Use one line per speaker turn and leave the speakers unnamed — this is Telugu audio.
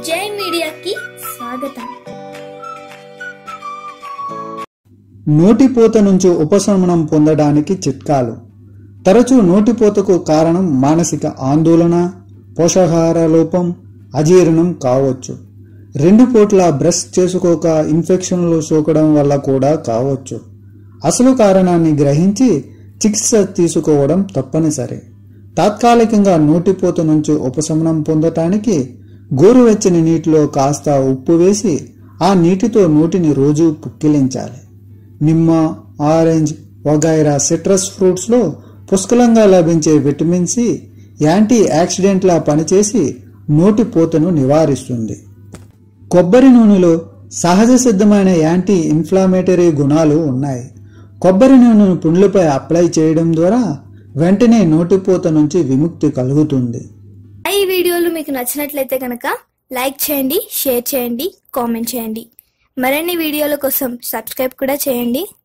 జై మీడియాకి స్వాగతం
నోటిపోత నుంచి ఉపశమనం పొందడానికి చిట్కాలు తరచూ నోటిపోతకు కారణం మానసిక ఆందోళన పోషకాహార లోపం అజీర్ణం కావచ్చు రెండు పూట్ల బ్రష్ చేసుకోక ఇన్ఫెక్షన్లు సోకడం వల్ల కూడా కావచ్చు అసలు కారణాన్ని గ్రహించి చికిత్స తీసుకోవడం తప్పనిసరి తాత్కాలికంగా నోటిపోత నుంచి ఉపశమనం పొందటానికి గోరువెచ్చని నీటిలో కాస్త ఉప్పు వేసి ఆ నీటితో నోటిని రోజు పుక్కిలించాలి నిమ్మ ఆరెంజ్ వగైరా సిట్రస్ ఫ్రూట్స్లో పుష్కలంగా లభించే విటమిన్ సి యాంటీ ఆక్సిడెంట్లా పనిచేసి నోటి పోతను నివారిస్తుంది కొబ్బరి నూనెలో సహజ సిద్ధమైన యాంటీ ఇన్ఫ్లామేటరీ గుణాలు ఉన్నాయి కొబ్బరి నూనెను పుండ్లపై అప్లై చేయడం ద్వారా వెంటనే నోటిపోత నుంచి విముక్తి కలుగుతుంది
ఈ వీడియోలు మీకు నచ్చినట్లయితే కనుక లైక్ చేయండి షేర్ చేయండి కామెంట్ చేయండి మరిన్ని వీడియోల కోసం సబ్స్క్రైబ్ కూడా చేయండి